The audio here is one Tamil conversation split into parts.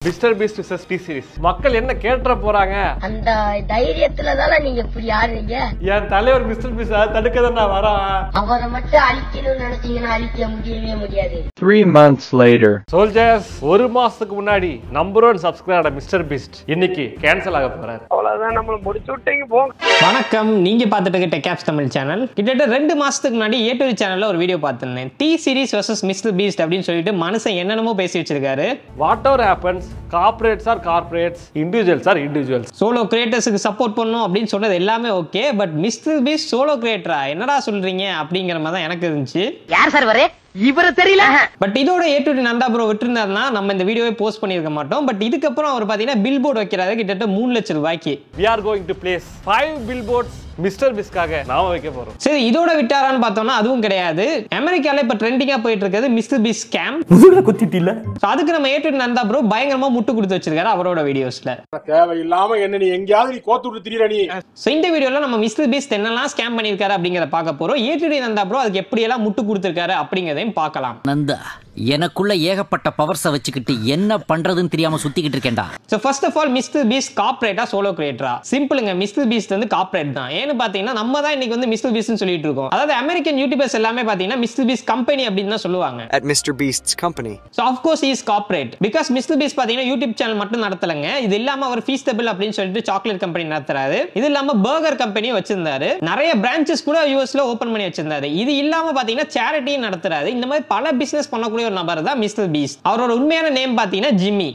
Mister Beast versus T series மக்கள் என்ன கேட்டுற போறாங்க அந்த தைரியத்துல தானே நீங்க இப்படி ஆடுறீங்க என் தலைவர் மிஸ்டர் பீஸ் தடுக்க தான் நான் வரேன் அவரை மட்டும் அழிக்கணும்னு நினைச்சீங்கன்னா அழிக்க முடியவே முடியாது Three months later. சோல்ஜர்ஸ் ஒரு மாசத்துக்கு முன்னாடி number one subscriber mister beast இன்னைக்கு கேன்சல் ஆக போறாரு அவ்வளவுதான் நம்மள முடிச்சு விட்டீங்க போங்க வணக்கம் நீங்க பார்த்துட்டு இருக்க டெக் தமிழ் சேனல் கிட்டத்தட்ட ரெண்டு மாசத்துக்கு முன்னாடி ஏ டு சேனல்ல ஒரு வீடியோ பார்த்திருந்தேன் T series versus mister beast அப்படின்னு சொல்லிட்டு மனுஷன் என்னென்னமோ பேசி வச்சிருக்காரு whatever happens corporates are corporates individuals are individuals solo கிரியேட்டர்ஸுக்கு சப்போர்ட் பண்ணும் அப்படின்னு சொன்னது எல்லாமே okay but mister beast solo கிரியேட்டரா என்னடா சொல்றீங்க அப்படிங்கிற மாதிரி தான் எனக்கு இருந்துச்சு யார் சார் வரே இவரை தெரியல பட் இதோட ஏ டு நந்தா ப்ரோ விட்டுருந்தாருன்னா நம்ம இந்த வீடியோவை போஸ்ட் பண்ணியிருக்க மாட்டோம் பட் இதுக்கப்புறம் அவர் பார்த்தீங்கன்னா பில் போர்டு வைக்கிறாரு கிட்டத்தட்ட மூணு லட்சம் ரூபாய்க்கு we are going to place five billboards mister பிஸ்க்காக நாம வைக்க போறோம் சரி இதோட விட்டாரான்னு பார்த்தோம்னா அதுவும் கிடையாது அமெரிக்கால இப்ப ட்ரெண்டிங்கா போயிட்டு இருக்கிறது மிஸ்டர் பி ஸ்கேம் So அதுக்கு நம்ம ஏட்டு நந்தா ப்ரோ பயங்கரமா முட்டு கொடுத்து வச்சிருக்காரு அவரோட வீடியோஸ்ல தேவையில்லாம என்ன நீ எங்கேயாவது நீ கோத்து விட்டு திரியற நீ ஸோ இந்த வீடியோல நம்ம மிஸ்டர் பீஸ்ட் என்னெல்லாம் ஸ்கேம் பண்ணியிருக்காரு அப்படிங்கிறத பார்க்க போறோம் ஏட்டு நந்தா ப்ரோ அதுக்கு எப்படியெல்லாம் முட்டு கொடுத்துருக்காரு அப்படிங்கிறதையும் பார்க்கலாம் நந்தா எனக்குள்ள ஏகப்பட்ட பவர்ஸை வச்சுக்கிட்டு என்ன பண்றதுன்னு தெரியாம சுத்திக்கிட்டு இருக்கேன்டா so first of all mister Beast காப்ரேட்டா சோலோ கிரியேட்டரா சிம்பிளுங்க மிஸ்டர் பீஸ்ட் வந்து காப்ரேட் தான் ஏன்னு பார்த்தீங்கன்னா நம்ம தான் இன்னைக்கு வந்து மிஸ்டர் பீஸ்ட்னு சொல்லிட்டு இருக்கோம் அதாவது அமெரிக்கன் யூடியூபர்ஸ் எல்லாமே பார்த்தீங்கன்னா மிஸ்டர் பீஸ் கம்பெனி அப்படின்னு தான் சொல்லுவாங்க at Mr. Beast's company. So of course is corporate because mister Beast பார்த்தீங்கன்னா யூடியூப் சேனல் மட்டும் நடத்தலைங்க இது இல்லாம அவர் ஃபீஸ்டபிள் அப்படின்னு சொல்லிட்டு சாக்லேட் கம்பெனி நடத்துறாரு இது இல்லாம பர்கர் கம்பெனியும் வச்சிருந்தாரு நிறைய பிரான்ச்சஸ் கூட யூஎஸ்ல ஓபன் பண்ணி வச்சிருந்தாரு இது இல்லாம பார்த்தீங்கன்னா சேரிட்டியும் நடத்துறாரு இந்த மாதிரி பல பிசினஸ் பண்ணக்கூடிய ஒரு நபர் தான் மிஸ்டர் பீஸ் அவரோட உண்மையான நேம் பார்த்தீங்கன்னா ஜிம்மி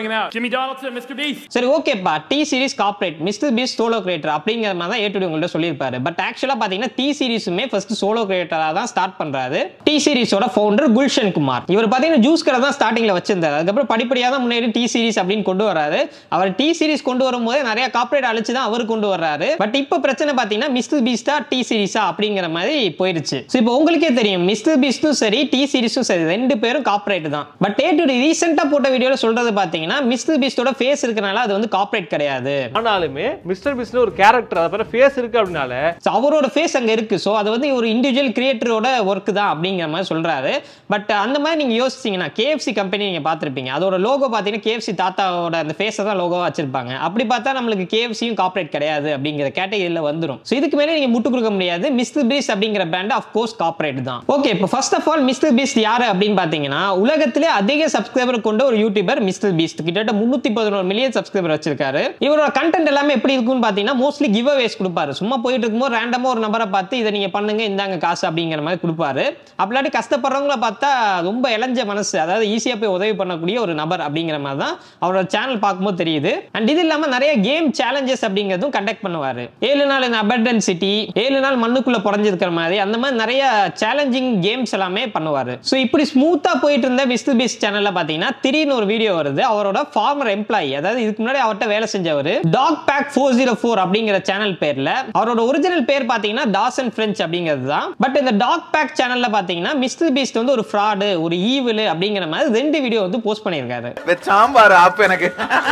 சரி ஓகேப்பா T series corporate mister Beast solo creator அப்படிங்கிற மாதிரி தான் ஏட்டு உங்கள்ட்ட சொல்லியிருப்பாரு பட் ஆக்சுவலா பாத்தீங்கன்னா டி சீரிஸுமே ஃபர்ஸ்ட் சோலோ கிரியேட்டரா தான் ஸ்டார்ட் பண்றாரு டி சீரிஸோட ஃபவுண்டர் குல்ஷன் குமார் இவர் பாத்தீங்கன்னா ஜூஸ் கடை தான் ஸ்டார்டிங்ல வச்சிருந்தாரு அதுக்கப்புறம் படிப்படியா தான் முன்னேறி டி சீரிஸ் அப்படின்னு கொண்டு வராரு அவர் டி சீரிஸ் கொண்டு வரும்போது நிறைய கார்பரேட் அழிச்சு தான் அவர் கொண்டு வர்றாரு பட் இப்போ பிரச்சனை பாத்தீங்கன்னா மிஸ்டர் பீஸ்டா டி சீரிஸா அப்படிங்கிற மாதிரி போயிருச்சு ஸோ இப்போ உங்களுக்கே தெரியும் மிஸ்டர் பீஸ்டும் சரி டி சீரிஸும் சரி ரெண்டு பேரும் கார்பரேட் தான் பட் டே டு ரீசெண்டா போட்ட வீடியோல சொல்றது பாத்தீங்கன்னா மிஸ்டர் பீஸ்டோட ஃபேஸ் இருக்கனால அது வந்து கார்பரேட் கிடையாது ஆனாலுமே மிஸ்டர் பீஸ்ட்ல ஒரு கேரக்டர் அதை பேர ஃபேஸ் இருக்கு அப்படின்னால So, அவரோட ஃபேஸ் அங்க இருக்கு ஸோ அது வந்து ஒரு இண்டிவிஜுவல் கிரியேட்டரோட ஒர்க் தான் அப்படிங்கிற மாதிரி சொல்றாரு பட் அந்த மாதிரி நீங்க யோசிச்சீங்கன்னா கேஎஃப்சி கம்பெனி நீங்க பார்த்திருப்பீங்க அதோட லோகோ பார்த்தீங்கன்னா கேஎஃப்சி தாத்தாவோட அந்த ஃபேஸை தான் லோகோவா வச்சிருப்பாங்க அப்படி பார்த்தா நம்மளுக்கு கேஎஃப்சியும் கார்பரேட் கிடையாது அப்படிங்கிற கேட்டகரியில் வந்துடும் ஸோ இதுக்கு மேலே நீங்க முட்டு கொடுக்க முடியாது மிஸ்டர் பீஸ் அப்படிங்கிற பிராண்ட் ஆஃப் கோர்ஸ் கார்பரேட் தான் ஓகே இப்போ first of all mister Beast யாரு அப்படின்னு பார்த்தீங்கன்னா உலகத்திலே அதிக சப்ஸ்கிரைபர் கொண்ட ஒரு யூடியூபர் மிஸ்டர் பீஸ்ட் கிட்டத்தட்ட முன்னூத்தி பதினோரு மில்லியன் சப்ஸ்கிரைபர் வச்சிருக்காரு இவரோட கண்டென்ட் எல்லாமே எப்படி இருக்கும்னு பார்த்தீங்கன்னா மோஸ்ட்லி கிவ் அவேஸ் கொடுப்பாரு சும்மா போயிட்டு இருக்கும்போது ரேண்டமா ஒரு நபரை பார்த்து இதை நீங்க பண்ணுங்க இந்தாங்க காசு அப்படிங்கிற மாதிரி கொடுப்பாரு அப்படி கஷ்டப்படுறவங்கள பார்த்தா ரொம்ப இளைஞ்ச மனசு அதாவது ஈஸியா போய் உதவி பண்ணக்கூடிய ஒரு நபர் அப்படிங்கிற மாதிரி தான் அவரோட சேனல் பார்க்கும்போது தெரியுது அண்ட் இது இல்லாம நிறைய கேம் சேலஞ்சஸ் அப்படிங்கிறதும் கண்டக்ட் பண்ணுவாரு ஏழு நாள் இந்த அபர்டன் சிட்டி ஏழு நாள் மண்ணுக்குள்ள புடஞ்சிருக்கிற மாதிரி அந்த மாதிரி நிறைய சேலஞ்சிங் கேம்ஸ் எல்லாமே பண்ணுவாரு ஸோ இப்படி ஸ்மூத்தா போயிட்டு இருந்த மிஸ்டர் பீஸ் சேனல்ல பாத்தீங்கன்னா திடீர்னு ஒரு வீடியோ வருது அவரோட ஃபார்மர் எம்ப்ளாயி அதாவது இதுக்கு முன்னாடி அவர்கிட்ட வேலை செஞ்சவர் dog pack four zero four அப்படிங்கிற சேனல் பேர்ல அவரோட ஒரிஜினல் பேர் பாத்தீங்கன்னா டாசன் ஃப்ரெஞ்ச் அப்படிங்கிறது தான் பட் இந்த டாக் பேக் சேனல்ல பாத்தீங்கன்னா மிஸ்டர் பீஸ்ட் வந்து ஒரு ஃப்ராடு ஒரு ஈவில் அப்படிங்கிற மாதிரி ரெண்டு வீடியோ வந்து போஸ்ட் பண்ணியிருக்காரு சாம்பார் ஆப் எனக்கு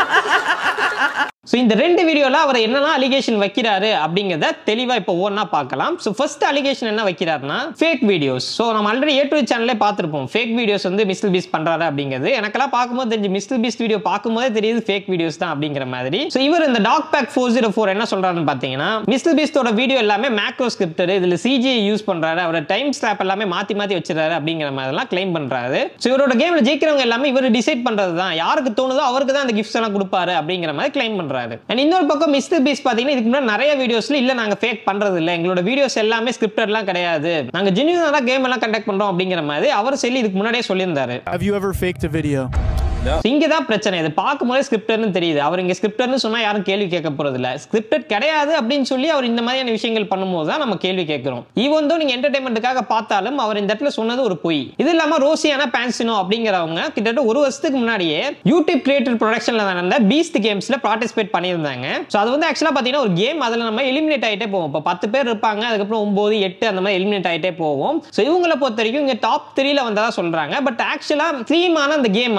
ஸோ இந்த ரெண்டு வீடியோல அவர் என்னெல்லாம் அலிகேஷன் வைக்கிறாரு அப்படிங்கிறத தெளிவா இப்போ ஒவ்வொன்றா பார்க்கலாம் ஸோ ஃபர்ஸ்ட் அலிகேஷன் என்ன வைக்கிறாருன்னா ஃபேக் வீடியோஸ் ஸோ நம்ம ஆல்ரெடி ஏ டு சேனல்லே பார்த்துருப்போம் ஃபேக் வீடியோஸ் வந்து மிஸ்டர் பீஸ் பண்றாரு அப்படிங்கிறது எனக்கெல்லாம் பார்க்கும்போது தெரிஞ்சு மிஸ்டர் பீஸ் வீடியோ பார்க்கும்போதே தெரியுது ஃபேக் வீடியோஸ் தான் அப்படிங்கிற மாதிரி ஸோ இவர் இந்த dog pack four zero four என்ன சொல்றாருன்னு பார்த்தீங்கன்னா மிஸ்டர் பீஸ்டோட வீடியோ எல்லாமே மேக்ரோ ஸ்கிரிப்டர் இதில் சிஜி யூஸ் பண்றாரு அவரோட டைம் ஸ்டாப் எல்லாமே மாத்தி மாத்தி வச்சிருக்காரு அப்படிங்கிற மாதிரிலாம் கிளைம் பண்றாரு ஸோ இவரோட கேம்ல ஜெயிக்கிறவங்க எல்லாமே இவர் டிசைட் பண்றது தான் யாருக்கு தோணுதோ அவருக்கு தான் அந்த கிஃப்ட்ஸ் எல்லாம் கொடுப்பாரு அப்படிங்கிற மாதிரி கிளைம் பண்றாரு அண்ட் இன்னொரு பக்கம் மிஸ்டர் பீஸ் பாத்தீங்கன்னா இதுக்கு முன்னாடி நிறைய வீடியோஸ்ல இல்ல நாங்க ஃபேக் பண்றது இல்ல எங்களோட வீடியோஸ் எல்லாமே ஸ்கிரிப்டட்லாம் கிடையாது நாங்க ஜென்யூனா கேம் எல்லாம் கண்டக்ட் பண்றோம் அப்படிங்கிற மாதிரி அவர் சொல்லி இதுக்கு முன்னாடியே சொல்லியிருந்தாரு Have you ever faked a video? இங்க தான் பிரச்சனை இது பார்க்கும்போதே ஸ்கிரிப்டர்னு தெரியுது அவர் இங்க ஸ்கிரிப்டர்னு சொன்னா யாரும் கேள்வி கேட்க போறது இல்ல ஸ்கிரிப்டட் கிடையாது அப்படின்னு சொல்லி அவர் இந்த மாதிரியான விஷயங்கள் பண்ணும்போது தான் நம்ம கேள்வி கேட்கிறோம் ஈவன் தோ நீங்க என்டர்டைன்மெண்ட்டுக்காக பார்த்தாலும் அவர் இந்த இடத்துல சொன்னது ஒரு பொய் இது இல்லாம ரோசியானா பான்சினோ அப்படிங்கிறவங்க கிட்டத்தட்ட ஒரு வருஷத்துக்கு முன்னாடியே யூடியூப் கிரியேட்டர் ப்ரொடக்ஷன்ல நடந்த பீஸ்ட் கேம்ஸ்ல பார்ட்டிசிபேட் பண்ணியிருந்தாங்க ஸோ அது வந்து ஆக்சுவலா பாத்தீங்கன்னா ஒரு கேம் அதுல நம்ம எலிமினேட் ஆயிட்டே போவோம் இப்போ பத்து பேர் இருப்பாங்க அதுக்கப்புறம் ஒன்பது எட்டு அந்த மாதிரி எலிமினேட் ஆயிட்டே போவோம் ஸோ இவங்களை பொறுத்த வரைக்கும் இங்க டாப் த்ரீல வந்ததா சொல்றாங்க பட் ஆக்சுவலா ஸ்ட்ரீமான அந்த கேம் அதாவது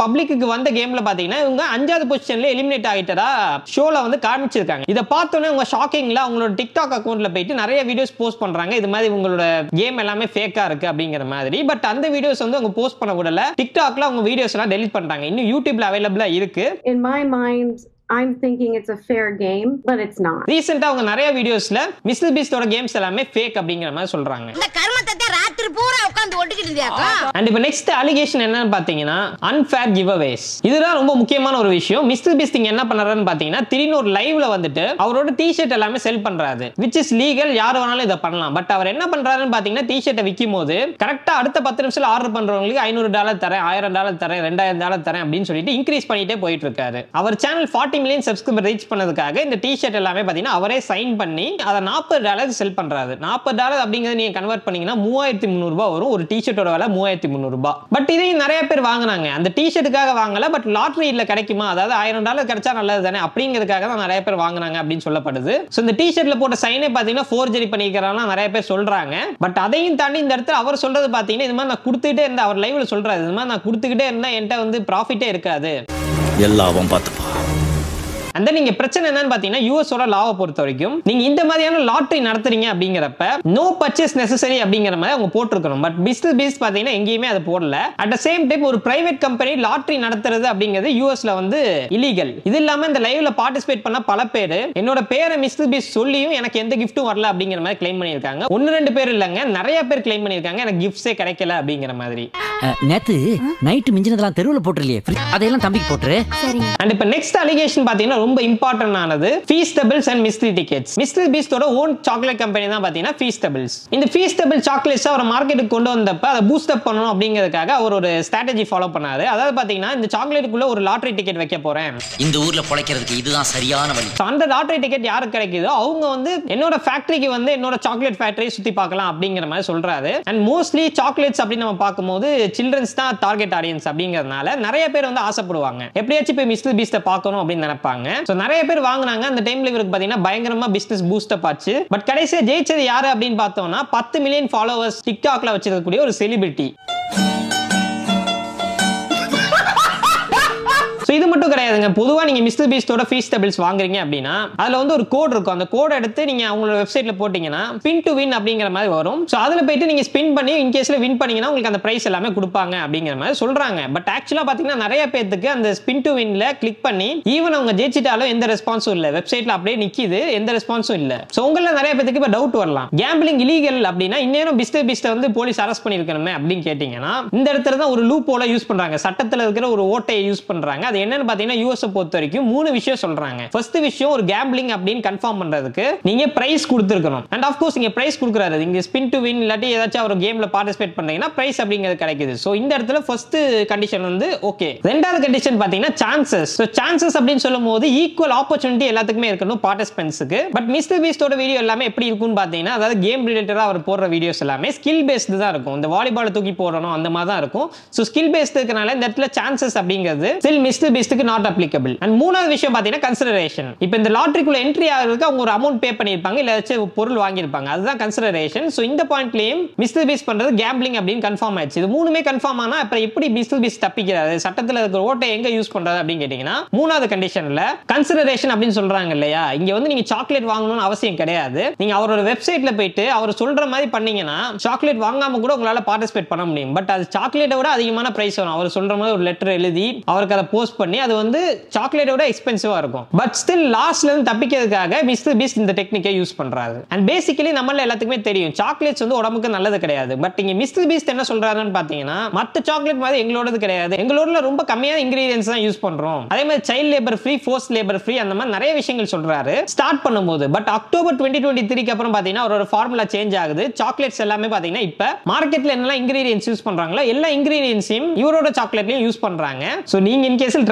பப்ளிக்கு வந்த கேம்ல பாத்தீங்கன்னா இவங்க அஞ்சாவது பொசிஷன்ல எலிமினேட் ஆகிட்டதா ஷோல வந்து காமிச்சிருக்காங்க இதை பார்த்தோன்னே உங்க ஷாக்கிங்ல அவங்களோட டிக்டாக் அக்கௌண்ட்ல போயிட்டு நிறைய வீடியோஸ் போஸ்ட் பண்றாங்க இது மாதிரி உங்களோட கேம் எல்லாமே ஃபேக்கா இருக்கு அப்படிங்கிற மாதிரி பட் அந்த வீடியோஸ் வந்து அவங்க போஸ்ட் பண்ண விடல டிக்டாக்ல அவங்க வீடியோஸ் எல்லாம் டெலிட் பண்றாங்க இன்னும் யூடியூப்ல அவைலபிளா இருக்கு In my mind, I'm thinking it's a fair game, but it's not. ரீசெண்டா அவங்க நிறைய வீடியோஸ்ல மிஸ்டர் பீஸ்டோட கேம்ஸ் எல்லாமே ஃபேக் அப்படிங்கிற மாதிரி சொல்றாங்க இந்த கர்மத்தை ராத்திரி பூரா உட்காந்து ஒட்டிக்கிட்டு இருந்தியாக்கா அண்ட் இப்போ நெக்ஸ்ட் அலிகேஷன் என்னன்னு பாத்தீங்கன்னா அன்ஃபேர் கிவ் அவேஸ் இதுதான் ரொம்ப முக்கியமான ஒரு விஷயம் மிஸ்டர் பீஸ்ட் இங்க என்ன பண்றாருன்னு பாத்தீங்கன்னா திடீர்னு ஒரு லைவ்ல வந்துட்டு அவரோட டி ஷர்ட் எல்லாமே செல் பண்றாரு விச் இஸ் லீகல் யார் வேணாலும் இதை பண்ணலாம் பட் அவர் என்ன பண்றாருன்னு பாத்தீங்கன்னா டி ஷர்ட்டை விற்கும் போது கரெக்டா அடுத்த பத்து நிமிஷத்துல ஆர்டர் பண்றவங்களுக்கு ஐநூறு டாலர் தரேன் ஆயிரம் டாலர் தரேன் ரெண்டாயிரம் டாலர் தரேன் அப்படின்னு சொல்லிட்டு இன்க்ரீஸ் பண்ணிட்டே போயிட்டு இருக்காரு அவர் channel forty million subscriber reach பண்ணதுக்காக இந்த டி ஷர்ட் எல்லாமே பாத்தீங்கன்னா அவரே சைன் பண்ணி அதை நாற்பது டாலர் செல் பண்றாரு நாற்பது டாலர் அப்படிங்கறது நீங்க கன்வெர்ட் பண்ணீங்கன்னா மூவாயிரத்தி முந்நூறு ரூபாய் வரும் ஒரு டி ஷர்ட்டோட விலை மூவாயிரத்தி முந்நூறு ரூபாய் பட் இதையும் நிறைய பேர் வாங்குனாங்க அந்த டி ஷர்ட்டுக்காக வாங்கல பட் லாட்ரியில கிடைக்குமா அதாவது ஆயிரம் டாலர் கிடைச்சா நல்லது தானே அப்படிங்கிறதுக்காக தான் நிறைய பேர் வாங்குனாங்க அப்படின்னு சொல்லப்படுது ஸோ இந்த டி ஷர்ட்ல போட்ட சைனே பாத்தீங்கன்னா ஃபோர்ஜரி பண்ணிக்கிறாங்க நிறைய பேர் சொல்றாங்க பட் அதையும் தாண்டி இந்த இடத்துல அவர் சொல்றது பாத்தீங்கன்னா இது மாதிரி நான் கொடுத்துக்கிட்டே இருந்தேன் அவர் லைவ்ல சொல்றாரு இது மாதிரி நான் கொடுத்துக்கிட்டே இருந்தா என்கிட்ட வந்து ப்ராஃபிட்டே இருக்காது எல்லாம் பார்த்துப்பா அந்த நீங்க பிரச்சனை என்னன்னு பாத்தீங்கன்னா யூஎஸோட லாவை பொறுத்த வரைக்கும் நீங்க இந்த மாதிரியான லாட்டரி நடத்துறீங்க அப்படிங்கிறப்ப நோ பர்ச்சேஸ் நெசசரி அப்படிங்கிற மாதிரி அவங்க போட்டிருக்கணும் பட் பிசினஸ் பேஸ் பாத்தீங்கன்னா எங்கேயுமே அது போடல அட் த சேம் டைம் ஒரு பிரைவேட் கம்பெனி லாட்டரி நடத்துறது அப்படிங்கிறது யூஎஸ்ல வந்து இல்லீகல் இது இல்லாம இந்த லைவ்ல பார்ட்டிசிபேட் பண்ண பல பேர் என்னோட பேரை மிஸ்டர் பீஸ் சொல்லியும் எனக்கு எந்த கிஃப்ட்டும் வரல அப்படிங்கிற மாதிரி கிளைம் பண்ணியிருக்காங்க ஒன்னு ரெண்டு பேர் இல்லைங்க நிறைய பேர் கிளைம் பண்ணியிருக்காங்க எனக்கு கிஃப்ட்ஸே கிடைக்கல அப்படிங்கிற மாதிரி நேத்து நைட்டு மிஞ்சினதெல்லாம் தெருவில் போட்டுருலையே அதையெல்லாம் தம்பிக்கு போட்டுரு அண்ட் இப்போ நெக்ஸ்ட் அலிகேஷன் பாத்தீங்கன்னா ரொம்ப இம்பார்ட்டன்ட் ஆனது Feastables and mystery tickets mister பீஸ்டோட ஓன் சாக்லேட் கம்பெனி தான் பாத்தீங்கன்னா ஃபீஸ்டபிள்ஸ் இந்த ஃபீஸ்டபிள் சாக்லேட்ஸ் அவர் மார்க்கெட்டுக்கு கொண்டு வந்தப்ப அதை பூஸ்ட் அப் பண்ணணும் அப்படிங்கிறதுக்காக அவர் ஒரு ஸ்ட்ராட்டஜி ஃபாலோ பண்ணாரு அதாவது பாத்தீங்கன்னா இந்த சாக்லேட்டுக்குள்ள ஒரு லாட்டரி டிக்கெட் வைக்க போறேன் இந்த ஊர்ல பொழைக்கிறதுக்கு இதுதான் சரியான வழி So, அந்த லாட்டரி டிக்கெட் யாருக்கு கிடைக்குதோ அவங்க வந்து என்னோட ஃபேக்டரிக்கு வந்து என்னோட சாக்லேட் ஃபேக்டரி சுத்தி பார்க்கலாம் அப்படிங்கிற மாதிரி சொல்றாரு அண்ட் மோஸ்ட்லி சாக்லேட்ஸ் அப்படின்னு நம்ம பார்க்கும்போது சில்ட்ரன்ஸ் தான் டார்கெட் ஆடியன்ஸ் அப்படிங்கறதுனால நிறைய பேர் வந்து ஆசைப்படுவாங்க எப்படியாச்சும் போய் மிஸ்டர் பீஸ்ட பார்க்கணும் அப்படின்னு நினைப்பாங்க ஸோ நிறைய பேர் வாங்குனாங்க அந்த டைம்ல இவருக்கு பார்த்தீங்கன்னா பயங்கரமா பிசினஸ் பூஸ்டப் ஆச்சு பட் கடைசியா ஜெயிச்சது யாரு அப்படின்னு பார்த்தோம்னா பத்து மில்லியன் ஃபாலோவர்ஸ் டிக்டாக்ல வச்சிருக்கக்கூடிய ஒரு செலிபிரிட்டி ஸோ இது மட்டும் கிடையாதுங்க பொதுவாக நீங்கள் மிஸ்டர் பீஸ்டோட ஃபீஸ்டபிள்ஸ் வாங்குறீங்க அப்படின்னா அதில் வந்து ஒரு கோட் இருக்கும் அந்த கோட் எடுத்து நீங்கள் அவங்களோட வெப்சைட்டில் போட்டிங்கன்னா ஸ்பின் டு வின் அப்படிங்கிற மாதிரி வரும் ஸோ அதில் போயிட்டு நீங்கள் ஸ்பின் பண்ணி இன்கேஸில் வின் பண்ணீங்கன்னா உங்களுக்கு அந்த ப்ரைஸ் எல்லாமே கொடுப்பாங்க அப்படிங்கிற மாதிரி சொல்கிறாங்க பட் ஆக்சுவலாக பார்த்தீங்கன்னா நிறைய பேத்துக்கு அந்த ஸ்பின் டு வின்ல கிளிக் பண்ணி ஈவன் அவங்க ஜெயிச்சிட்டாலும் எந்த ரெஸ்பான்ஸும் இல்லை வெப்சைட்டில் அப்படியே நிற்கிது எந்த ரெஸ்பான்ஸும் இல்லை ஸோ உங்களில் நிறைய பேத்துக்கு இப்போ டவுட் வரலாம் கேம்பிளிங் இலீகல் அப்படின்னா இன்னும் பிஸ்டர் பீஸ்ட்டை வந்து போலீஸ் அரெஸ்ட் பண்ணியிருக்கணுமே அப்படின்னு கேட்டிங்கன்னா இந்த இடத்துல தான் ஒரு லூப் போல யூஸ் பண்ணுறாங்க சட்டத்தில் இருக்கிற ஒரு ஓட்டையை யூஸ் பண்ணுறாங்க அது என்னன்னு பார்த்தீங்கன்னா யூஎஸ் பொறுத்த வரைக்கும் மூணு விஷயம் சொல்றாங்க ஃபர்ஸ்ட் விஷயம் ஒரு கேம்பிளிங் அப்படின்னு கன்ஃபார்ம் பண்றதுக்கு நீங்க பிரைஸ் கொடுத்துருக்கணும் அண்ட் ஆஃப்கோர்ஸ் நீங்க பிரைஸ் கொடுக்குறாரு நீங்க ஸ்பின் டு வின் இல்லாட்டி ஏதாச்சும் ஒரு கேம்ல பார்ட்டிசிபேட் பண்ணீங்கன்னா பிரைஸ் அப்படிங்கிறது கிடைக்குது ஸோ இந்த இடத்துல ஃபர்ஸ்ட் கண்டிஷன் வந்து ஓகே ரெண்டாவது கண்டிஷன் பார்த்தீங்கன்னா சான்சஸ் ஸோ சான்சஸ் அப்படின்னு சொல்லும் போது ஈக்குவல் ஆப்பர்ச்சுனிட்டி எல்லாத்துக்குமே இருக்கணும் பார்ட்டிசிபென்ட்ஸுக்கு பட் மிஸ்டர் பீஸ்டோட வீடியோ எல்லாமே எப்படி இருக்கும்னு பார்த்தீங்கன்னா அதாவது கேம் ரிலேட்டடாக அவர் போடுற வீடியோஸ் எல்லாமே ஸ்கில் பேஸ்டு தான் இருக்கும் இந்த வாலிபால் தூக்கி போடணும் அந்த மாதிரி தான் இருக்கும் ஸோ ஸ்கில் பேஸ்டு இருக்கனால இந்த இடத்துல சான்சஸ் அப்படிங்கிறது ஸ்டில் மிஸ்டர் பீஸ்டுக்கு நாட் அப்ளிகபிள் அண்ட் மூணாவது விஷயம் பார்த்தீங்கன்னா கன்சிடரேஷன் இப்போ இந்த லாட்ரிக்குள்ள என்ட்ரி ஆகிறதுக்கு அவங்க ஒரு அமௌண்ட் பே பண்ணியிருப்பாங்க இல்லை ஏதாச்சும் ஒரு பொருள் வாங்கியிருப்பாங்க அதுதான் கன்சிடரேஷன் ஸோ இந்த பாயிண்ட்லயும் மிஸ்டர் பீஸ் பண்றது கேம்பிளிங் அப்படின்னு கன்ஃபார்ம் ஆயிடுச்சு இது மூணுமே கன்ஃபார்ம் ஆனா அப்புறம் எப்படி மிஸ்டர் பீஸ் தப்பிக்கிறாரு சட்டத்தில் இருக்கிற ஓட்டை எங்க யூஸ் பண்றது அப்படின்னு கேட்டீங்கன்னா மூணாவது கண்டிஷன்ல கன்சிடரேஷன் அப்படின்னு சொல்றாங்க இல்லையா இங்க வந்து நீங்க சாக்லேட் வாங்கணும்னு அவசியம் கிடையாது நீங்க அவரோட வெப்சைட்ல போயிட்டு அவர் சொல்ற மாதிரி பண்ணீங்கன்னா சாக்லேட் வாங்காம கூட உங்களால பார்ட்டிசிபேட் பண்ண முடியும் பட் அது சாக்லேட்டை விட அதிகமான பிரைஸ் வரும் அவர் சொல்ற மாதிரி ஒரு லெட்டர் எழுதி அவருக்கு அதை போஸ்ட் பண்ணி அது வந்து சாக்லேட்டை விட எக்ஸ்பென்சிவா இருக்கும் பட் ஸ்டில் லாஸ்ட்ல இருந்து தப்பிக்கிறதுக்காக மிஸ்டர் பீஸ் இந்த டெக்னிக்கை யூஸ் பண்றாரு அண்ட் பேசிக்கலி நம்மள எல்லாத்துக்குமே தெரியும் சாக்லேட்ஸ் வந்து உடம்புக்கு நல்லது கிடையாது பட் இங்க மிஸ்டர் பீஸ் என்ன சொல்றாருன்னு பாத்தீங்கன்னா மத்த சாக்லேட் மாதிரி எங்களோடது கிடையாது எங்களோட ரொம்ப கம்மியான இன்கிரீடியன்ஸ் தான் யூஸ் பண்றோம் அதே மாதிரி child labour free force labour free அந்த மாதிரி நிறைய விஷயங்கள் சொல்றாரு ஸ்டார்ட் பண்ணும்போது பட் அக்டோபர் டுவெண்ட்டி டுவெண்ட்டி த்ரீக்கு அப்புறம் பாத்தீங்கன்னா அவரோட ஃபார்முலா சேஞ்ச் ஆகுது சாக்லேட்ஸ் எல்லாமே பாத்தீங்கன்னா இப்ப மார்க்கெட்ல என்னெல்லாம் இன்கிரீடியன்ஸ் யூஸ் பண்றாங்களோ எல்லா இன்கிரீடியன்ஸையும் இவரோட சாக்லேட்லயும் யூஸ் பண்றாங்க சோ நீங்க இன் கேஸில் ட்ரை பண்ணணும்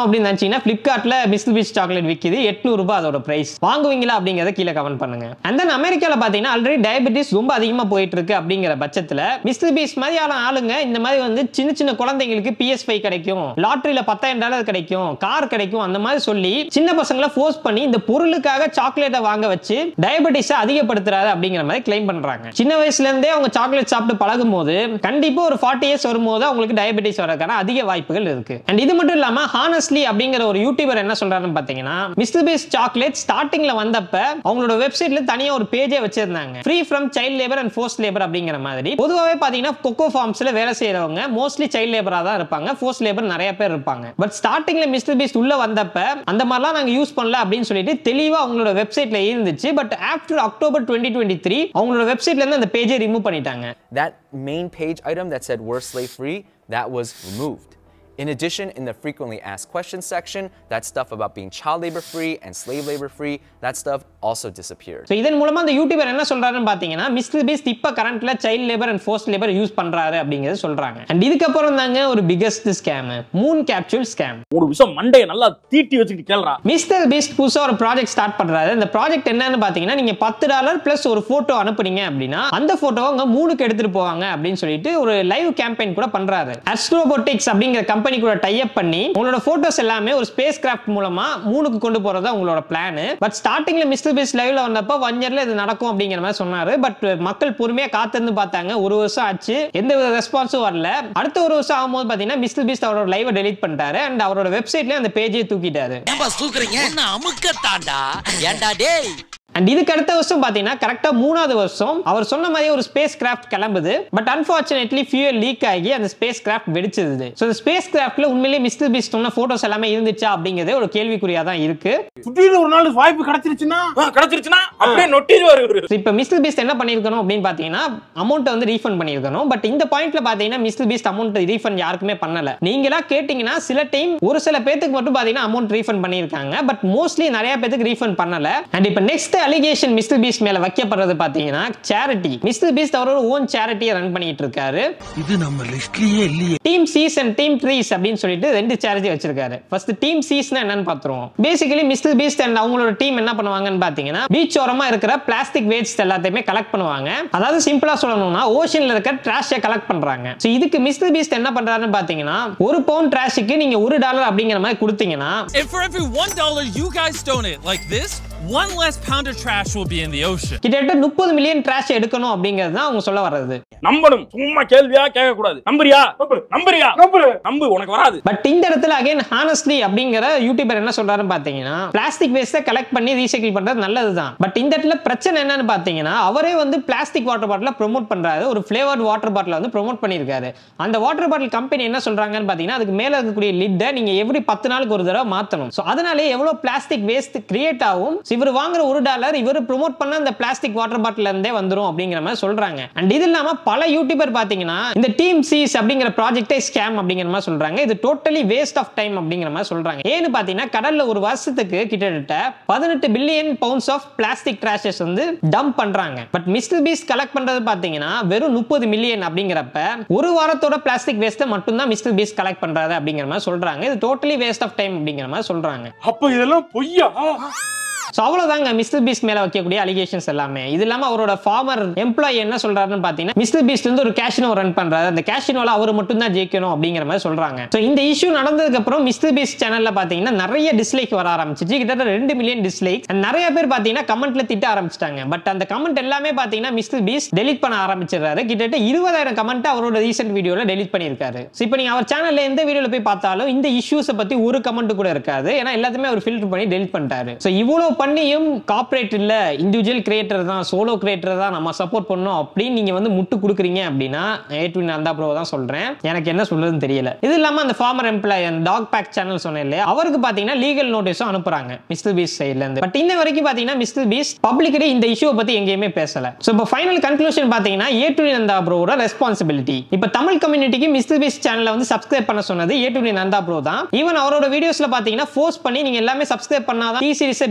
அப்படின்னு நினைச்சீங்கன்னா பிளிப்கார்ட்ல மிஸ்டர் பீஸ் சாக்லேட் விற்கிது எட்நூறு ரூபாய் அதோட பிரைஸ் வாங்குவீங்களா அப்படிங்கறத கீழே கமெண்ட் பண்ணுங்க அண்ட் தென் அமெரிக்கால பாத்தீங்கன்னா ஆல்ரெடி டயபெட்டிஸ் ரொம்ப அதிகமா போயிட்டு இருக்கு அப்படிங்கிற பட்சத்துல மிஸ்டர் பீஸ் மாதிரியான ஆளுங்க இந்த மாதிரி வந்து சின்ன சின்ன குழந்தைங்களுக்கு பிஎஸ் ஃபைவ் கிடைக்கும் லாட்டரியில பத்தாயிரம் டாலர் கிடைக்கும் கார் கிடைக்கும் அந்த மாதிரி சொல்லி சின்ன பசங்களை ஃபோர்ஸ் பண்ணி இந்த பொருளுக்காக சாக்லேட்டை வாங்க வச்சு டயபெட்டிஸை அதிகப்படுத்துறாரு அப்படிங்கிற மாதிரி கிளைம் பண்றாங்க சின்ன வயசுல இருந்தே அவங்க சாக்லேட் சாப்பிட்டு பழகும் போது கண்டிப்பா ஒரு ஃபார்ட்டி இயர்ஸ் வரும்போது அவங்களுக்கு டயபெட்டிஸ் வரதுக்கான அதிக வாய்ப்புகள் இருக்கு அண்ட் இது மட்டும் இல்லாம ஹானஸ்ட்லி அப்படிங்கிற ஒரு யூடியூபர் என்ன சொல்றாருன்னு பாத்தீங்கன்னா மிஸ்டர் பீஸ் சாக்லேட் ஸ்டார்டிங்ல வந்தப்ப அவங்களோட வெப்சைட்ல தனியா ஒரு பேஜே வச்சிருந்தாங்க free from child labour and force labour அப்படிங்கிற மாதிரி பொதுவாகவே பாத்தீங்கன்னா கொக்கோ ஃபார்ம்ஸ்ல வேலை செய்யறவங்க மோஸ்ட்லி சைல்ட் லேபரா தான் இருப்பாங்க ஃபோர்ஸ் லேபர் நிறைய பேர் இருப்பாங்க பட் ஸ்டார்டிங்ல மிஸ்டர் பீஸ் உள்ள வந்தப்ப அந்த மாதிரிலாம் நாங்க யூஸ் பண்ணல அப்படின்னு சொல்லிட்டு தெளிவா அவங்களோட வெப்சைட்ல இருந்துச்சு but after October twenty twenty three அவங்களோட வெப்சைட்ல இருந்து அந்த பேஜை ரிமூவ் பண்ணிட்டாங்க That main page item that said we're slave free, that was removed. In addition, in the frequently asked questions section, that stuff about being child labor free and slave labor free, that stuff also disappeared. So இதன் மூலமா அந்த யூடியூபர் என்ன சொல்றாருன்னு பாத்தீங்கன்னா மிஸ்டர் பீஸ்ட் இப்ப கரண்ட்ல child labour and force labour use பண்றாரு அப்படிங்கறது சொல்றாங்க அண்ட் இதுக்கப்புறம் தாங்க ஒரு biggest scam moon capsule scam ஒரு விஷயம் மண்டையை நல்லா தீட்டி வச்சுக்கிட்டு கேள்றா மிஸ்டர் பீஸ்ட் புதுசா ஒரு ப்ராஜெக்ட் ஸ்டார்ட் பண்றாரு இந்த ப்ராஜெக்ட் என்னன்னு பாத்தீங்கன்னா நீங்க பத்து டாலர் பிளஸ் ஒரு போட்டோ அனுப்புனீங்க அப்படின்னா அந்த போட்டோவை அவங்க மூணுக்கு எடுத்துட்டு போவாங்க அப்படின்னு சொல்லிட்டு ஒரு லைவ் கேம்பெயின் கூட பண்றாரு அஸ்ட்ரோபோட்டிக்ஸ் அப்படிங்கிற கம்பெனி கூட டைப் பண்ணி உங்களோட போட்டோஸ் எல்லாமே ஒரு ஸ்பேஸ் கிராஃப்ட் மூலமா மூணுக்கு கொண்டு போறதா உங்களோட பிளான் பட் ஸ்டார்டிங்ல மிஸ்டர் பீஸ்ட் லைவ்ல வந்தப்ப ஒன் இயர்ல இது நடக்கும் அப்படிங்கிற மாதிரி சொன்னாரு பட் மக்கள் பொறுமையா காத்திருந்து பார்த்தாங்க ஒரு வருஷம் ஆச்சு எந்த வித ரெஸ்பான்ஸும் வரல அடுத்த ஒரு வருஷம் ஆகும்போது பாத்தீங்கன்னா மிஸ்டர் பீஸ்ட் அவரோட லைவை டெலீட் பண்ணிட்டாரு அண்ட் அவரோட வெப்சைட்ல அந்த பேஜை தூக்கிட்டாரு ஏன்பா தூக்குறீங்க என்ன அமுக்கத்தாண்டா ஏன்டா டேய் அண்ட் இதுக்கு அடுத்த வருஷம் பாத்தீங்கன்னா கரெக்டா மூணாவது வருஷம் அவர் சொன்ன மாதிரி ஒரு ஸ்பேஸ் கிராஃப்ட் கிளம்புது பட் அன்பார்ச்சுனேட்லி ஃபியூல் லீக் ஆகி அந்த ஸ்பேஸ் கிராஃப்ட் வெடிச்சது ஸோ இந்த ஸ்பேஸ் கிராஃப்ட்ல உண்மையிலேயே மிஸ்டர் பீஸ்ட் சொன்ன போட்டோஸ் எல்லாமே இருந்துச்சா அப்படிங்கிறது ஒரு கேள்விக்குறியா தான் இருக்கு திடீர்னு ஒரு நாள் வாய்ப்பு கிடைச்சிருச்சுன்னா ஆ, கிடைச்சிருச்சுன்னா அப்படியே நொட்டிடுவாரு இவரு So, இப்போ மிஸ்டர் பீஸ்ட் என்ன பண்ணியிருக்கணும் அப்படின்னு பார்த்தீங்கன்னா அமௌண்ட்டை வந்து ரீஃபண்ட் பண்ணியிருக்கணும் பட் இந்த பாயிண்ட்ல பார்த்தீங்கன்னா மிஸ்டர் பீஸ்ட் அமௌண்ட் ரீஃபண்ட் யாருக்குமே பண்ணல நீங்களா கேட்டிங்கன்னா சில டைம் ஒரு சில பேத்துக்கு மட்டும் பார்த்தீங்கன்னா அமௌண்ட் ரீஃபண்ட் பண்ணியிருக்காங்க பட் மோஸ்ட்லி நிறைய பேத்துக்கு ரீஃபண்ட் பண்ணல அண்ட் இப்போ நெக்ஸ்ட் அலிகேஷன் மிஸ்டர் பீஸ்ட் மேல வைக்கப்படுறது பார்த்தீங்கன்னா சேரிட்டி மிஸ்டர் பீஸ்ட் அவரோட ஓன் சேரிட்டியை ரன் பண்ணிட்டு இருக்காரு இது நம்ம லிஸ்ட்லயே இல்லையே team seas and team trees அப்படின்னு சொல்லிட்டு ரெண்டு சேரிட்டி வச்சிருக்காரு ஃபர்ஸ்ட் டீம் சீஸ்னா என்னன்னு பாத்துருவோம் பேசிக்கலி மிஸ்டர் பீஸ்ட் அண்ட் அவங்களோட டீம் என்ன பண்ணுவாங்கன்னு பாத்தீங்கன்னா பீச் ஓரமா இருக்கிற பிளாஸ்டிக் வேஸ்ட் எல்லாத்தையுமே கலெக்ட் பண்ணுவாங்க அதாவது சிம்பிளா சொல்லணும்னா ஓஷன்ல இருக்க ட்ராஷை கலெக்ட் பண்றாங்க So இதுக்கு மிஸ்டர் பீஸ்ட் என்ன பண்றாருன்னு பாத்தீங்கன்னா ஒரு பவுண்ட் ட்ராஷுக்கு நீங்க ஒரு டாலர் அப்படிங்கிற மாதிரி கொடுத்தீங்கன்னா And for every one dollar you guys donate like this, one less pound of trash will be in the ocean. கிட்டத்தட்ட முப்பது மில்லியன் ட்ராஷ் எடுக்கணும் அப்படிங்கிறது தான் அவங்க சொல்ல வர்றது நம்பணும் சும்மா கேள்வியா கேட்க கூடாது நம்புறியா நம்பு நம்புறியா நம்பு நம்பு உனக்கு வராது பட் இந்த இடத்துல அகைன் ஹானஸ்ட்லி அப்படிங்கிற யூடியூபர் என்ன சொல்றாருன்னு பாத்தீங்கன்னா பிளாஸ்டிக் வேஸ்ட்டை கலெக்ட் பண்ணி ரீசைக்கிள் பண்றது நல்லதுதான் பட் இந்த இடத்துல பிரச்சனை என்னன்னு பாத்தீங்கன்னா அவரே வந்து பிளாஸ்டிக் வாட்டர் பாட்டில ப்ரோமோட் பண்றாரு ஒரு ஃபிளேவர்ட் வாட்டர் பாட்டில் வந்து ப்ரோமோட் பண்ணியிருக்காரு அந்த வாட்டர் பாட்டில் கம்பெனி என்ன சொல்றாங்கன்னு பாத்தீங்கன்னா அதுக்கு மேல இருக்கக்கூடிய லிட்டை நீங்க எவ்ரி பத்து நாளுக்கு ஒரு தடவை மாத்தணும் ஸோ அதனாலே எவ்வளவு பிளாஸ்டிக் வேஸ்ட் கிரியேட் ஆகும் So இவர் வாங்குற ஒரு டாலர் இவர் ப்ரோமோட் பண்ண அந்த பிளாஸ்டிக் வாட்டர் பாட்டில் இருந்தே வந்துரும் அப்படிங்கிற மாதிரி சொல்றாங்க அண்ட் இது இல்லாம பல யூடியூபர் பாத்தீங்கன்னா இந்த டீம் சீஸ் அப்படிங்கிற ப்ராஜெக்டே ஸ்கேம் அப்படிங்கிற மாதிரி சொல்றாங்க இது டோட்டலி வேஸ்ட் ஆஃப் டைம் அப்படிங்கிற மாதிரி சொல்றாங்க ஏன்னு பாத்தீங்கன்னா கடல்ல ஒரு வருஷத்துக்கு கிட்டத்தட்ட பதினெட்டு billion pounds of plastic trashes வந்து டம்ப் பண்றாங்க பட் மிஸ்டர் பீஸ் கலெக்ட் பண்றது பாத்தீங்கன்னா வெறும் முப்பது மில்லியன் அப்படிங்கிறப்ப ஒரு வாரத்தோட பிளாஸ்டிக் வேஸ்ட்டை மட்டும்தான் மிஸ்டர் பீஸ் கலெக்ட் பண்றாரு அப்படிங்கிற மாதிரி சொல்றாங்க இது டோட்டலி வேஸ்ட் ஆஃப் டைம் அப்படிங்கிற மாதிரி சொல்றாங்க அப்ப இதெல்லாம் பொய்யா ஸோ அவ்வளோதாங்க மிஸ்டர் பீஸ்ட் மேல வைக்கக்கூடிய அலிகேஷன்ஸ் எல்லாமே இது இல்லாம அவரோட ஃபார்மர் எம்ப்ளாயி என்ன சொல்றாருன்னு பார்த்தீங்கன்னா மிஸ்டர் பீஸ்ட் வந்து ஒரு கேஷினோ ரன் பண்றாரு அந்த கேஷினோல அவர் மட்டும் தான் ஜெயிக்கணும் அப்படிங்கிற மாதிரி சொல்றாங்க ஸோ இந்த இஷ்யூ நடந்ததுக்கு அப்புறம் மிஸ்டர் பீஸ்ட் சேனல்ல பாத்தீங்கன்னா நிறைய டிஸ்லைக் வர ஆரம்பிச்சிச்சு கிட்டத்தட்ட ரெண்டு மில்லியன் டிஸ்லைக் நிறைய பேர் பாத்தீங்கன்னா கமெண்ட்ல திட்ட ஆரம்பிச்சிட்டாங்க பட் அந்த கமெண்ட் எல்லாமே பாத்தீங்கன்னா மிஸ்டர் பீஸ்ட் டெலிட் பண்ண ஆரம்பிச்சிடுறாரு கிட்டத்தட்ட இருபதாயிரம் கமெண்ட் அவரோட ரீசெண்ட் வீடியோல டெலிட் பண்ணியிருக்காரு ஸோ இப்போ நீங்க அவர் சேனல்ல எந்த வீடியோல போய் பார்த்தாலும் இந்த இஷ்யூஸை பத்தி ஒரு கமெண்ட் கூட இருக்காது ஏன்னா எல்லாத்தையுமே அவர் ஃபில்டர் பண்ணி டெலிட் பண்ணிட்டாரு ஸோ இவ்வளவு பண்ணியும் கார்ப்பரேட் இல்ல இண்டிவிஜுவல் கிரியேட்டர் தான் சோலோ கிரியேட்டர் தான் நம்ம சப்போர்ட் பண்ணோம் அப்படின்னு நீங்க வந்து முட்டு கொடுக்குறீங்க அப்படின்னா ஏட்வின் அந்த ப்ரோ தான் சொல்றேன் எனக்கு என்ன சொல்றதுன்னு தெரியல இது இல்லாம அந்த ஃபார்மர் எம்ப்ளாய் அந்த டாக் பேக் சேனல் சொன்னேன் இல்லையா அவருக்கு பாத்தீங்கன்னா லீகல் நோட்டீஸும் அனுப்புறாங்க மிஸ்டர் பீஸ் சைட்ல இருந்து பட் இன்ன வரைக்கும் பாத்தீங்கன்னா மிஸ்டர் பீஸ் பப்ளிக்கலி இந்த இஷ்யூ பத்தி எங்கேயுமே பேசல ஸோ இப்போ ஃபைனல் கன்க்ளூஷன் பாத்தீங்கன்னா ஏ டு நந்தா ப்ரோட ரெஸ்பான்சிபிலிட்டி இப்போ தமிழ் கம்யூனிட்டிக்கு மிஸ்டர் பீஸ் சேனலை வந்து சப்ஸ்கிரைப் பண்ண சொன்னது ஏ டு நந்தா ப்ரோ தான் ஈவன் அவரோட வீடியோஸ்ல பாத்தீங்கன்னா ஃபோர்ஸ் பண்ணி நீங்க எல்லாமே சப்ஸ்கிரைப் பண்ணாதான் டி சீரிஸை பீட் பண்ண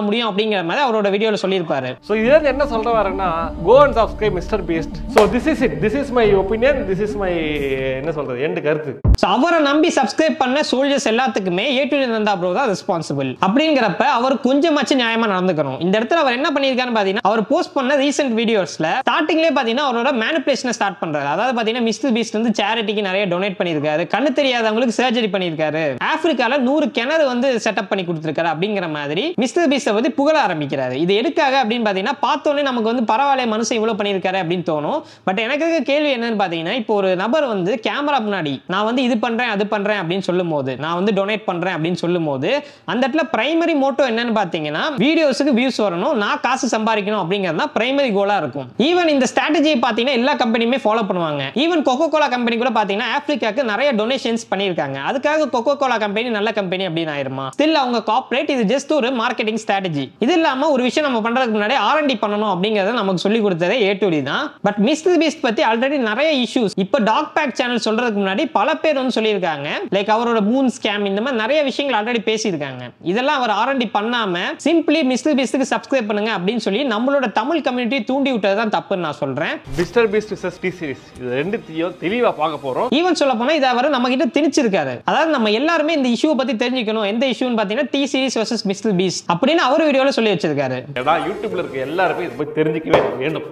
முடியும் அப்படிங்கிற மாதிரி அவரோட வீடியோவில் சொல்லியிருப்பாரு ஸோ இதுல என்ன சொல்ற வரேன்னா go and subscribe mister Beast so this is it this is my opinion this is my என்ன சொல்றது எண்டு கருத்து ஸோ அவரை நம்பி சப்ஸ்கிரைப் பண்ண சோல்ஜர்ஸ் எல்லாத்துக்குமே ஏ டு நந்தா ப்ரோ தான் ரெஸ்பான்சிபிள் அப்படிங்கிறப்ப அவர் கொஞ்சமாச்சும் நியாயமா நடந்துக்கணும் இந்த இடத்துல அவர் என்ன பண்ணியிருக்காருன்னு பார்த்தீங்கன்னா அவர் போஸ்ட் பண்ண ரீசெண்ட் வீடியோஸ்ல ஸ்டார்டிங்லேயே பார்த்தீங்கன்னா அவரோட மேனிபுலேஷனை ஸ்டார்ட் பண்றாரு அதாவது பார்த்தீங்கன்னா மிஸ்டர் பீஸ்ட் வந்து சேரிட்டிக்கு நிறைய டொனேட் பண்ணியிருக்காரு கண்ணு தெரியாதவங்களுக்கு சர்ஜரி பண்ணியிருக்காரு ஆப்பிரிக்கால நூறு கிணறு வந்து செட்டப் பண்ணி கொடுத்துருக்காரு அப்படிங்கிற மாதிரி மிஸ்டர் பீஸ்ட பத்தி புகழ ஆரம்பிக்கிறாரு இது எதுக்காக அப்படின்னு பார்த்தீங்கன்னா பார்த்தோன்னே நமக்கு வந்து பரவாயில்ல மனுஷன் இவ்வளோ பண்ணியிருக்காரு அப்படின்னு தோணும் பட் எனக்கு இருக்க கேள்வி என்னன்னு பார்த்தீங்கன்னா இப்போ ஒரு நபர் வந்து கேமரா முன்னாடி நான் வந்து இது பண்றேன் அது பண்றேன் அப்படின்னு சொல்லும் போது நான் வந்து டொனேட் பண்றேன் அப்படின்னு சொல்லும் போது அந்த இடத்துல பிரைமரி மோட்டோ என்னன்னு பார்த்தீங்கன்னா வீடியோஸுக்கு வியூஸ் வரணும் நான் காசு சம்பாதிக்கணும் அப்படிங்கிறது தான் பிரைமரி கோலா இருக்கும் ஈவன் இந்த ஸ்ட்ராட்டஜியை பார்த்தீங்கன்னா எல்லா கம்பெனியுமே ஃபாலோ பண்ணுவாங்க ஈவன் கொக்கோ கோலா கம்பெனி கூட பார்த்தீங்கன்னா ஆப்பிரிக்காக்கு நிறைய டொனேஷன்ஸ் பண்ணியிருக்காங்க அதுக்காக கொக்கோ கோலா கம்பெனி நல்ல கம்பெனி அப்படின்னு ஆயிருமா ஸ்டில் அவங்க கார்ப்பரேட் இது ஜஸ்ட் ஒரு மார்க்கெட்டிங் ஸ்ட்ராட்டஜி இது இல்லாம ஒரு விஷயம் நம்ம பண்றதுக்கு முன்னாடி ஆர்என்டி பண்ணணும் அப்படிங்கறத நமக்கு சொல்லி கொடுத்ததே ஏ டு தான் பட் மிஸ்டர் பீஸ்ட் பத்தி ஆல்ரெடி நிறைய இஷ்யூஸ் இப்போ டாக் பேக் சேனல் சொல்றதுக்கு முன்னாடி பல பேர் வந்து சொல்லியிருக்காங்க லைக் அவரோட மூன் ஸ்கேம் இந்த மாதிரி நிறைய விஷயங்கள் ஆல்ரெடி பேசியிருக்காங்க இதெல்லாம் அவர் ஆர்என்டி பண்ணாம சிம்பிளி மிஸ்டர் பீஸ்டுக்கு சப்ஸ்கிரைப் பண்ணுங்க அப்படின்னு சொல்லி நம்மளோட தமிழ் கம்யூனிட்டி தூண்டி விட்டது தான் தப்புன்னு நான் சொல்றேன் mister Beast versus T series இது ரெண்டுத்தையும் தெளிவா பார்க்க போறோம் ஈவன் சொல்ல போனா இதை அவர் நம்ம கிட்ட திணிச்சிருக்காரு அதாவது நம்ம எல்லாருமே இந்த இஷ்யூ பத்தி தெரிஞ்சுக்கணும் எந்த இஷ்யூன்னு பாத்தீங்கன்னா T series versus mister Beast அப்படின்னு அவர் வீடியோல சொல்லி வச்சிருக்காரு ஏன்னா யூடியூப்ல இருக்க எல்லாருமே இதை போய் தெரிஞ்சுக்கவே வேண்டும்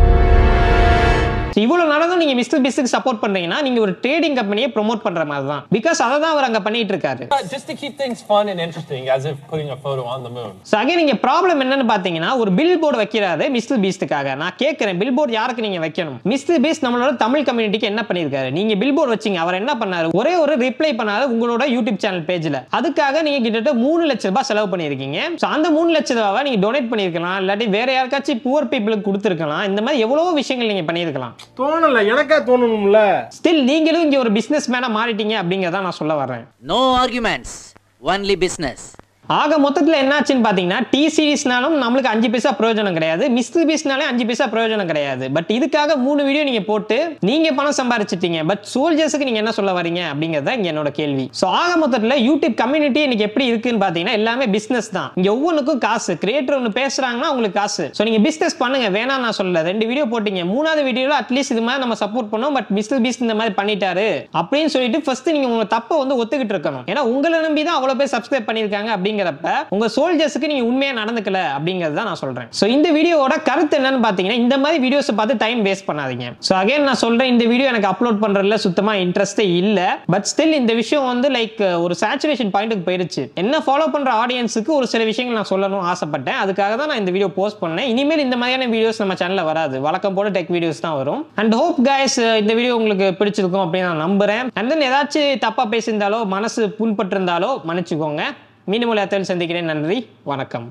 So, இவ்வளவு நடந்தும் நீங்க மிஸ்டர் பீஸ்க்கு சப்போர்ட் பண்றீங்கன்னா நீங்க ஒரு ட்ரேடிங் கம்பெனியை ப்ரோமோட் பண்ற மாதிரி தான் பிகாஸ் அதை தான் அவர் அங்க பண்ணிட்டு இருக்காரு Just to keep things fun and interesting, as if putting a photo on the moon. So again நீங்க ப்ராப்ளம் என்னன்னு பாத்தீங்கன்னா ஒரு பில் போர்டு வைக்கிறாரு மிஸ்டர் பீஸ்டுக்காக நான் கேட்கிறேன் பில் போர்டு யாருக்கு நீங்க வைக்கணும் மிஸ்டர் பீஸ்ட் நம்மளோட தமிழ் கம்யூனிட்டிக்கு என்ன பண்ணிருக்காரு நீங்க பில் போர்டு வச்சீங்க அவர் என்ன பண்ணாரு ஒரே ஒரு ரிப்ளை பண்ணாரு உங்களோட யூடியூப் சேனல் பேஜ்ல அதுக்காக நீங்க கிட்டத்தட்ட மூணு லட்ச ரூபாய் செலவு பண்ணிருக்கீங்க ஸோ அந்த மூணு லட்ச ரூபாவை நீங்க டொனேட் பண்ணிருக்கலாம் இல்லாட்டி வேற யாருக்காச்சும் புவர் பீப்புளுக்கு கொடுத்துருக்கலாம் இந்த மாதிரி எவ்வளவோ விஷயங்கள் நீங்க பண்ணிருக்கலாம் தோணல எனக்கா தோணணும்ல ஸ்டில் நீங்களும் இங்க ஒரு பிசினஸ் மேனா மாறிட்டீங்க அப்படிங்கறத நான் சொல்ல வர்றேன் நோ ஆர்குமெண்ட்ஸ் ஒன்லி பிசினஸ் ஆக மொத்தத்தில் என்னாச்சுன்னு பார்த்தீங்கன்னா டி சீரிஸ்னாலும் நம்மளுக்கு அஞ்சு பைசா பிரயோஜனம் கிடையாது மிஸ்டர் பீஸ்னாலே அஞ்சு பைசா பிரயோஜனம் கிடையாது பட் இதுக்காக மூணு வீடியோ நீங்கள் போட்டு நீங்கள் பணம் சம்பாரிச்சிட்டீங்க பட் சோல்ஜர்ஸுக்கு நீங்கள் என்ன சொல்ல வரீங்க அப்படிங்கிறது தான் இங்கே என்னோட கேள்வி ஸோ ஆக மொத்தத்தில் யூடியூப் கம்யூனிட்டி இன்னைக்கு எப்படி இருக்குன்னு பார்த்தீங்கன்னா எல்லாமே பிஸ்னஸ் தான் இங்கே ஒவ்வொன்றுக்கும் காசு கிரியேட்டர் ஒன்று பேசுகிறாங்கன்னா உங்களுக்கு காசு ஸோ நீங்கள் பிஸ்னஸ் பண்ணுங்க வேணாம் நான் சொல்லல ரெண்டு வீடியோ போட்டீங்க மூணாவது வீடியோவில் அட்லீஸ்ட் இது மாதிரி நம்ம சப்போர்ட் பண்ணோம் பட் மிஸ்டர் பீஸ் இந்த மாதிரி பண்ணிட்டாரு அப்படின்னு சொல்லிட்டு ஃபர்ஸ்ட் நீங்கள் உங்கள் தப்பை வந்து ஒத்துக்கிட்டு இருக்கணும் ஏன்னா உங்களை நம்பி தான் அவ்வளோ பேர் சப்ஸ்கிரைப் பண்ணியிருக்காங்க அப்படிங்கிறப்ப உங்க சோல்ஜர்ஸ்க்கு நீங்க உண்மையா நடந்துக்கல அப்படிங்கிறது தான் நான் சொல்றேன் சோ இந்த வீடியோவோட கருத்து என்னன்னு பாத்தீங்கன்னா இந்த மாதிரி வீடியோஸ் பார்த்து டைம் வேஸ்ட் பண்ணாதீங்க சோ அகைன் நான் சொல்றேன் இந்த வீடியோ எனக்கு அப்லோட் பண்றதுல சுத்தமா இன்ட்ரெஸ்டே இல்ல பட் ஸ்டில் இந்த விஷயம் வந்து லைக் ஒரு சேச்சுரேஷன் பாயிண்ட்டுக்கு போயிருச்சு என்ன ஃபாலோ பண்ற ஆடியன்ஸுக்கு ஒரு சில விஷயங்கள் நான் சொல்லணும் ஆசைப்பட்டேன் அதுக்காக தான் நான் இந்த வீடியோ போஸ்ட் பண்ணேன் இனிமேல் இந்த மாதிரியான வீடியோஸ் நம்ம சேனல்ல வராது வழக்கம் போல டெக் வீடியோஸ் தான் வரும் அண்ட் ஹோப் guys இந்த வீடியோ உங்களுக்கு பிடிச்சிருக்கும் அப்படின்னு நான் நம்புறேன் அண்ட் தென் ஏதாச்சும் தப்பா பேசியிருந்தாலோ மனசு புண்பட்டிருந்தாலோ மன்னிச்சுக்கோங்க மீண்டும் ஒரு இடத்தில் சந்திக்கிறேன் நன்றி வணக்கம்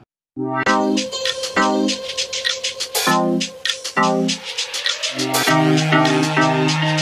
Thank you.